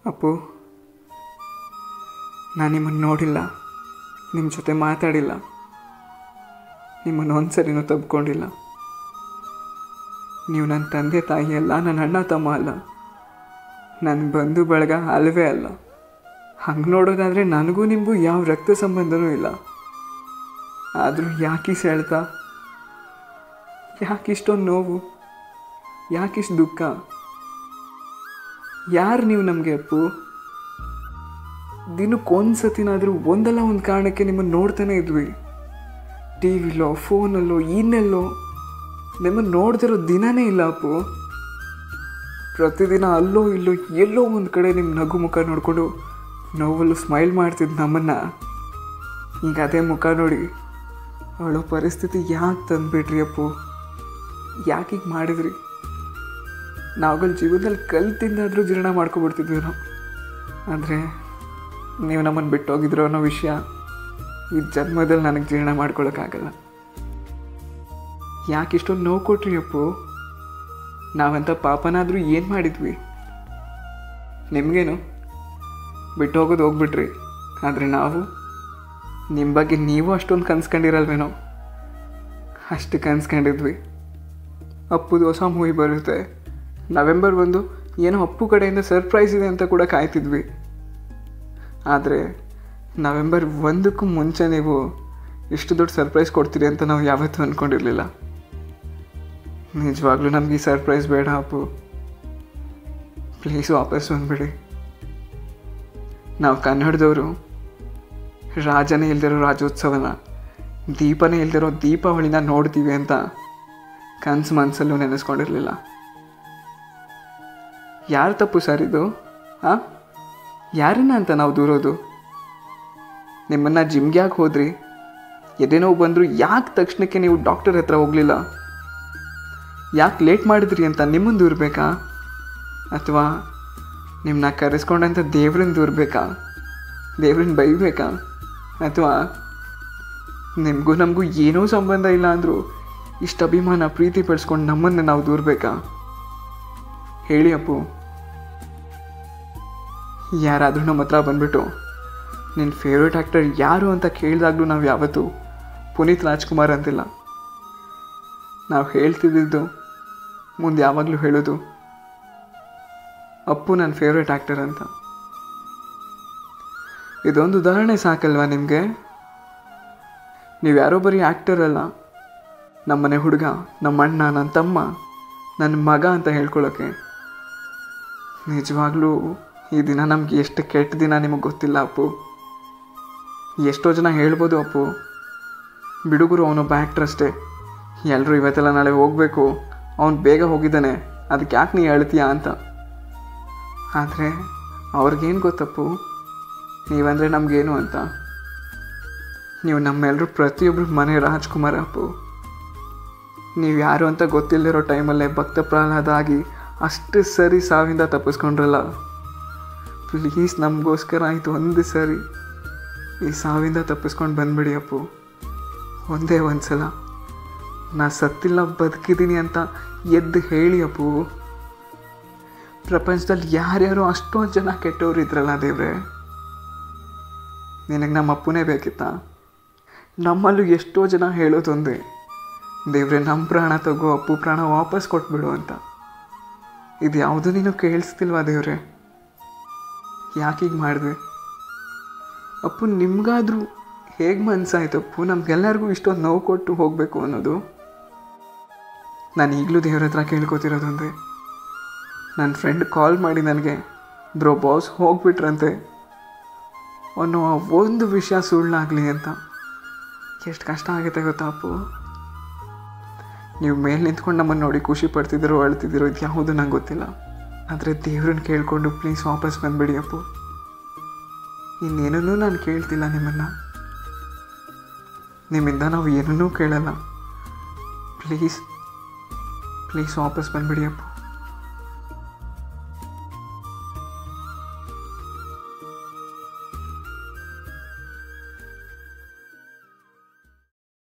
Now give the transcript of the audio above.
ಅಪ್ಪು ನಾನು ನಿಮ್ಮನ್ನು ನೋಡಿಲ್ಲ ನಿಮ್ಮ ಜೊತೆ ಮಾತಾಡಿಲ್ಲ ನಿಮ್ಮನ್ನು ಒಂದ್ಸರಿನೂ ತಬ್ಕೊಂಡಿಲ್ಲ ನೀವು ನನ್ನ ತಂದೆ ತಾಯಿ ಅಲ್ಲ ನನ್ನ ಅಣ್ಣ ತಮ್ಮ ಅಲ್ಲ ನನ್ನ ಬಂಧು ಬಳಗ ಅಲ್ವೇ ಅಲ್ಲ ಹಂಗೆ ನೋಡೋದಾದರೆ ನನಗೂ ನಿಮಗೂ ಯಾವ ರಕ್ತ ಸಂಬಂಧನೂ ಇಲ್ಲ ಆದರೂ ಯಾಕೆ ಸೆಳ್ತಾ ಯಾಕಿಷ್ಟೊಂದು ನೋವು ಯಾಕಿಷ್ಟು ದುಃಖ ಯಾರು ನೀವು ನಮಗೆ ಅಪ್ಪು ದಿನಕ್ಕೊಂದು ಸತಿನಾದರೂ ಒಂದಲ್ಲ ಒಂದು ಕಾರಣಕ್ಕೆ ನಿಮ್ಮನ್ನು ನೋಡ್ತಾನೆ ಇದ್ವಿ ಟಿ ವಿಲೋ ಫೋನಲ್ಲೋ ಇನ್ನೆಲ್ಲೋ ನಿಮ್ಮನ್ನು ನೋಡ್ದಿರೋ ದಿನನೇ ಇಲ್ಲ ಅಪ್ಪು ಪ್ರತಿದಿನ ಅಲ್ಲೋ ಇಲ್ಲೋ ಎಲ್ಲೋ ಒಂದು ಕಡೆ ನಿಮ್ಮ ನಗು ಮುಖ ನೋಡಿಕೊಂಡು ನೋವಲ್ಲೂ ಸ್ಮೈಲ್ ಮಾಡ್ತಿದ್ದು ನಮ್ಮನ್ನು ಈಗ ಅದೇ ಮುಖ ನೋಡಿ ಅವಳೋ ಪರಿಸ್ಥಿತಿ ಯಾಕೆ ತಂದುಬಿಟ್ರಿ ಅಪ್ಪು ಯಾಕೆ ಹೀಗೆ ಮಾಡಿದ್ರಿ ನಾವುಗಳ ಜೀವನದಲ್ಲಿ ಕಲ್ತಿಂದಾದರೂ ಜೀರ್ಣ ಮಾಡ್ಕೊಬಿಡ್ತಿದ್ವಿ ನಾವು ಆದರೆ ನೀವು ನಮ್ಮನ್ನು ಬಿಟ್ಟು ಹೋಗಿದ್ರು ಅನ್ನೋ ವಿಷಯ ಈ ಜನ್ಮದಲ್ಲಿ ನನಗೆ ಜೀರ್ಣ ಮಾಡ್ಕೊಳಕ್ಕಾಗಲ್ಲ ಯಾಕೆ ಇಷ್ಟೊಂದು ನೋವು ಕೊಟ್ರಿ ಅಪ್ಪು ನಾವಂತ ಪಾಪನಾದರೂ ಏನು ಮಾಡಿದ್ವಿ ನಿಮಗೇನು ಬಿಟ್ಟು ಹೋಗೋದು ಹೋಗ್ಬಿಟ್ರಿ ಆದರೆ ನಾವು ನಿಮ್ಮ ಬಗ್ಗೆ ನೀವು ಅಷ್ಟೊಂದು ಕನ್ಸ್ಕೊಂಡಿರಲ್ವೇನೋ ಅಷ್ಟು ಕನ್ಸ್ಕೊಂಡಿದ್ವಿ ಅಪ್ಪುದು ಹೊಸ ಮೂವಿ ಬರುತ್ತೆ ನವೆಂಬರ್ ಒಂದು ಏನೋ ಅಪ್ಪು ಕಡೆಯಿಂದ ಸರ್ಪ್ರೈಸ್ ಇದೆ ಅಂತ ಕೂಡ ಕಾಯ್ತಿದ್ವಿ ಆದರೆ ನವೆಂಬರ್ ಒಂದಕ್ಕೂ ಮುಂಚೆ ನೀವು ಇಷ್ಟು ದೊಡ್ಡ ಸರ್ಪ್ರೈಸ್ ಕೊಡ್ತೀರಿ ಅಂತ ನಾವು ಯಾವತ್ತೂ ಅಂದ್ಕೊಂಡಿರಲಿಲ್ಲ ನಿಜವಾಗ್ಲೂ ನಮಗೆ ಈ ಸರ್ಪ್ರೈಸ್ ಬೇಡ ಅಪ್ಪು ಪ್ಲೀಸ್ ವಾಪಸ್ ಬಂದ್ಬಿಡಿ ನಾವು ಕನ್ನಡದವರು ರಾಜನೇ ಇಲ್ದಿರೋ ರಾಜ್ಯೋತ್ಸವನ ದೀಪನೇ ಇಲ್ದಿರೋ ದೀಪಾವಳಿನ ನೋಡ್ತೀವಿ ಅಂತ ಕನ್ಸು ಮನಸ್ಸಲ್ಲೂ ನೆನೆಸ್ಕೊಂಡಿರಲಿಲ್ಲ ಯಾರು ತಪ್ಪು ಸರ್ ಇದು ಹಾಂ ಯಾರನ್ನ ಅಂತ ನಾವು ದೂರೋದು ನಿಮ್ಮನ್ನು ಜಿಮ್ಗೆ ಯಾಕೆ ಹೋದ್ರಿ ಎದೆ ನೋವು ಬಂದರೂ ಯಾಕೆ ತಕ್ಷಣಕ್ಕೆ ನೀವು ಡಾಕ್ಟರ್ ಹತ್ರ ಹೋಗಲಿಲ್ಲ ಯಾಕೆ ಲೇಟ್ ಮಾಡಿದ್ರಿ ಅಂತ ನಿಮ್ಮನ್ನು ದೂರಬೇಕಾ ಅಥವಾ ನಿಮ್ಮನ್ನ ಕರೆಸ್ಕೊಂಡಂಥ ದೇವ್ರನ್ನ ದೂರಬೇಕಾ ದೇವ್ರನ್ನ ಬೈಬೇಕಾ ಅಥವಾ ನಿಮಗೂ ನಮಗೂ ಏನೂ ಸಂಬಂಧ ಇಲ್ಲ ಅಂದರೂ ಇಷ್ಟು ಅಭಿಮಾನ ಪ್ರೀತಿ ಪಡಿಸ್ಕೊಂಡು ನಮ್ಮನ್ನು ನಾವು ದೂರಬೇಕಾ ಹೇಳಿ ಅಪ್ಪು ಯಾರಾದರೂ ನಮ್ಮ ಹತ್ರ ಬಂದ್ಬಿಟ್ಟು ನಿನ್ನ ಫೇವ್ರೇಟ್ ಆ್ಯಕ್ಟರ್ ಯಾರು ಅಂತ ಕೇಳಿದಾಗಲೂ ನಾವು ಯಾವತ್ತೂ ಪುನೀತ್ ರಾಜ್ಕುಮಾರ್ ಅಂತಿಲ್ಲ ನಾವು ಹೇಳ್ತಿದ್ದಿದ್ದು ಮುಂದೆ ಯಾವಾಗಲೂ ಹೇಳೋದು ಅಪ್ಪು ನನ್ನ ಫೇವ್ರೇಟ್ ಆ್ಯಕ್ಟರ್ ಅಂತ ಇದೊಂದು ಉದಾಹರಣೆ ಸಾಕಲ್ವಾ ನಿಮಗೆ ನೀವು ಯಾರೋ ಬರೀ ಆ್ಯಕ್ಟರ್ ಅಲ್ಲ ನಮ್ಮನೆ ಹುಡುಗ ನಮ್ಮ ಅಣ್ಣ ನನ್ನ ತಮ್ಮ ನನ್ನ ಮಗ ಅಂತ ಹೇಳ್ಕೊಳ್ಳೋಕ್ಕೆ ನಿಜವಾಗ್ಲೂ ಈ ದಿನ ನಮಗೆ ಎಷ್ಟು ಕೆಟ್ಟ ದಿನ ನಿಮಗೆ ಗೊತ್ತಿಲ್ಲ ಅಪ್ಪು ಎಷ್ಟೋ ಜನ ಹೇಳ್ಬೋದು ಅಪ್ಪು ಬಿಡುಗರು ಅವನೊಬ್ಬ ಆ್ಯಕ್ಟರ್ ಅಷ್ಟೇ ಎಲ್ಲರೂ ಇವತ್ತೆಲ್ಲ ನಾಳೆ ಹೋಗಬೇಕು ಅವನು ಬೇಗ ಹೋಗಿದ್ದಾನೆ ಅದಕ್ಕೆ ಯಾಕೆ ನೀ ಹೇಳ್ತೀಯಾ ಅಂತ ಆದರೆ ಅವ್ರಿಗೇನು ಗೊತ್ತಪ್ಪು ನೀವಂದರೆ ನಮಗೇನು ಅಂತ ನೀವು ನಮ್ಮೆಲ್ಲರೂ ಪ್ರತಿಯೊಬ್ಬರು ಮನೆ ರಾಜ್ಕುಮಾರ್ ಅಪ್ಪು ನೀವು ಯಾರು ಅಂತ ಗೊತ್ತಿಲ್ಲದಿರೋ ಟೈಮಲ್ಲೇ ಭಕ್ತ ಪ್ರಹ್ಲಾದ ಆಗಿ ಅಷ್ಟು ಸರಿ ಸಾವಿಂದ ತಪ್ಪಿಸ್ಕೊಂಡ್ರಲ್ಲ ಪ್ಲೀಸ್ ನಮಗೋಸ್ಕರ ಆಯಿತು ಒಂದು ಸರಿ ಈ ಸಾವಿಂದ ತಪ್ಪಿಸ್ಕೊಂಡು ಬಂದ್ಬಿಡಿ ಅಪ್ಪು ಒಂದೇ ಒಂದು ಸಲ ನಾ ಸತ್ತಿಲ್ಲ ಬದುಕಿದ್ದೀನಿ ಅಂತ ಎದ್ದು ಹೇಳಿ ಅಪ್ಪು ಪ್ರಪಂಚದಲ್ಲಿ ಯಾರ್ಯಾರು ಅಷ್ಟೊಂದು ಜನ ಕೆಟ್ಟವ್ರು ಇದ್ರಲ್ಲ ದೇವ್ರೆ ನಿನಗೆ ನಮ್ಮ ಅಪ್ಪನೇ ಬೇಕಿತ್ತಾ ನಮ್ಮಲ್ಲೂ ಎಷ್ಟೋ ಜನ ಹೇಳೋದೊಂದೇ ದೇವ್ರೆ ನಮ್ಮ ಪ್ರಾಣ ತಗೋ ಅಪ್ಪು ಪ್ರಾಣ ವಾಪಸ್ ಕೊಟ್ಬಿಡು ಅಂತ ಇದು ಯಾವುದು ನೀನು ಕೇಳಿಸ್ತಿಲ್ವಾ ದೇವ್ರೆ ಯಾಕೆ ಹೀಗೆ ಮಾಡಿದ್ವಿ ಅಪ್ಪು ನಿಮ್ಗಾದರೂ ಹೇಗೆ ಮನಸ್ಸಾಯ್ತು ಅಪ್ಪು ನಮಗೆಲ್ಲರಿಗೂ ಇಷ್ಟೊಂದು ನೋವು ಕೊಟ್ಟು ಹೋಗಬೇಕು ಅನ್ನೋದು ನಾನು ಈಗಲೂ ದೇವ್ರ ಹತ್ರ ಕೇಳ್ಕೊತಿರೋದೊಂದೇ ನನ್ನ ಫ್ರೆಂಡ್ ಕಾಲ್ ಮಾಡಿ ನನಗೆ ಬ್ರೋ ಬಾಸ್ ಹೋಗ್ಬಿಟ್ರಂತೆ ಅನ್ನೋ ಆ ಒಂದು ವಿಷಯ ಸುಳ್ಳಾಗಲಿ ಅಂತ ಎಷ್ಟು ಕಷ್ಟ ಆಗುತ್ತೆ ಗೊತ್ತಾ ಅಪ್ಪು ನೀವು ಮೇಲೆ ನಿಂತ್ಕೊಂಡು ನಮ್ಮನ್ನು ನೋಡಿ ಖುಷಿ ಪಡ್ತಿದ್ದೀರೋ ಅಳ್ತಿದ್ದೀರೋ ಇದು ಯಾವುದು ನಂಗೆ ಗೊತ್ತಿಲ್ಲ ಆದರೆ ದೇವ್ರನ್ನ ಕೇಳಿಕೊಂಡು ಪ್ಲೀಸ್ ವಾಪಸ್ ಬಂದ್ಬಿಡಿ ಅಪ್ಪು ಇನ್ನೇನೂ ನಾನು ಕೇಳ್ತಿಲ್ಲ ನಿಮ್ಮನ್ನು ನಿಮ್ಮಿಂದ ನಾವು ಏನನ್ನೂ ಕೇಳಲ್ಲ ಪ್ಲೀಸ್ ಪ್ಲೀಸ್ ವಾಪಸ್ ಬಂದ್ಬಿಡಿ ಅಪ್ಪು